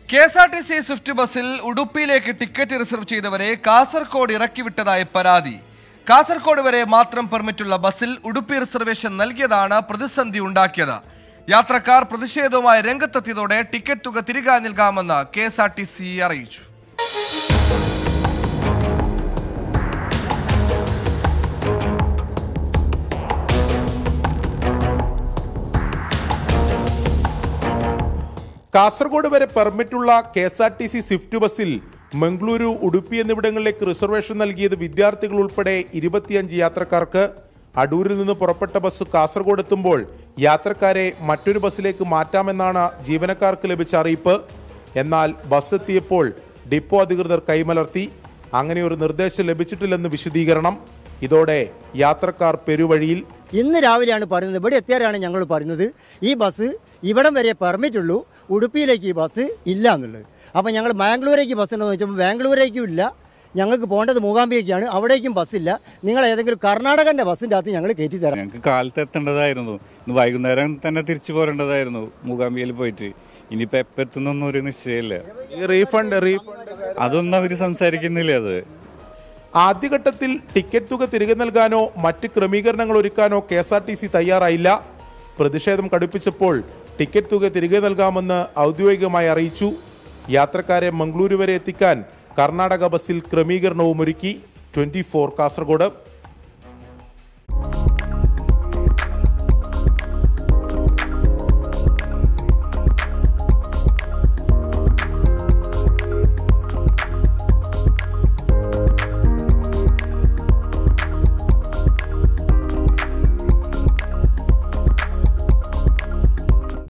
K S R T C swift ബസ്സിൽ ഉടുപ്പിയിലേക്ക് ticket reserve ചെയ്തവരെ കാസർഗോഡ് ഇറക്കിവിട്ടതായി പരാതി കാസർഗോഡ് വരെ മാത്രം പെർമിറ്റുള്ള ബസ്സിൽ ഉടുപ്പി റിസർവേഷൻ നൽകിയതാണ് പ്രതിസന്ധി ഉണ്ടാക്കിയത് യാത്രക്കാർ പ്രതിഷേധവുമായി രംഗത്തെത്തിയതോടെ ടിക്കറ്റ് തുക തിരികെ നൽകാമെന്ന് K S R T C അറിയിച്ചു കാസർഗോഡ് വരെ പെർമിറ്റുള്ള K S R T C swift ബസ്സിൽ മംഗളൂരു ഉടുപ്പി എന്നിവിടങ്ങളിലേക്ക് റിസർവേഷൻ നൽകിയത് വിദ്യാർത്ഥികൾ ഉൾപ്പെടെ ഇരുപത്തിയഞ്ച് യാത്രക്കാർക്ക് അടൂരിൽ നിന്ന് പുറപ്പെട്ട ബസ് കാസർഗോഡ് എത്തുമ്പോൾ യാത്രക്കാരെ മറ്റൊരു ബസ്സിലേക്ക് മാറ്റാമെന്നാണ് ജീവനക്കാർക്ക് ലഭിച്ച അറിയിപ്പ് എന്നാൽ ബസ് എത്തിയപ്പോൾ ഡിപ്പോ അധികൃതർ കൈമലർത്തി അങ്ങനെ ഒരു നിർദ്ദേശം ലഭിച്ചിട്ടില്ലെന്ന് വിശദീകരണം ഇതോടെ യാത്രക്കാർ പെരുവഴിയിൽ ഇന്ന് രാവിലെയാണ് പറയുന്നത് ഇവിടെ എത്തിയാലാണ് ഞങ്ങൾ പറയുന്നത് ഈ ബസ് ഇവിടം വരെ പെർമിറ്റ് ഉള്ളൂ ഉടുപ്പിയിലേക്ക് ഈ ബസ് ഇല്ല എന്നുള്ളത് അപ്പോൾ ഞങ്ങൾ ബാംഗ്ലൂരേക്ക് ബസ് ഉണ്ടെന്ന് വെച്ചപ്പോൾ ബാംഗ്ലൂരേക്കും ഇല്ല ഞങ്ങൾക്ക് പോകേണ്ടത് മൂകാംബിയേക്കാണ് അവിടേക്കും ബസ്സില്ല നിങ്ങൾ ഏതെങ്കിലും കർണാടകൻ്റെ ബസ്സിൻ്റെ അകത്ത് ഞങ്ങൾ കയറ്റി തരാം ഞങ്ങൾക്ക് കാലത്ത് എത്തേണ്ടതായിരുന്നു ഇന്ന് വൈകുന്നേരം തന്നെ തിരിച്ചു പോരേണ്ടതായിരുന്നു മൂകാംബികയിൽ പോയിട്ട് ഇനിയിപ്പോ എപ്പോ എത്തുന്നൊന്നും ഒരു നിശ്ചയമില്ല ഈ റീഫണ്ട് റീഫണ്ട് അതൊന്നും അവര് സംസാരിക്കുന്നില്ല അത് ആദ്യഘട്ടത്തിൽ ടിക്കറ്റ് തുക തിരികെ നൽകാനോ മറ്റ് ക്രമീകരണങ്ങൾ ഒരുക്കാനോ K S R T C തയ്യാറായില്ല പ്രതിഷേധം കടുപ്പിച്ചപ്പോൾ ടിക്കറ്റ് തുക തിരികെ നൽകാമെന്ന് ഔദ്യോഗികമായി അറിയിച്ചു യാത്രക്കാരെ മംഗളൂരു വരെ എത്തിക്കാൻ കർണാടക ബസ്സിൽ ക്രമീകരണവും ഒരുക്കി ട്വന്റി കാസർഗോഡ്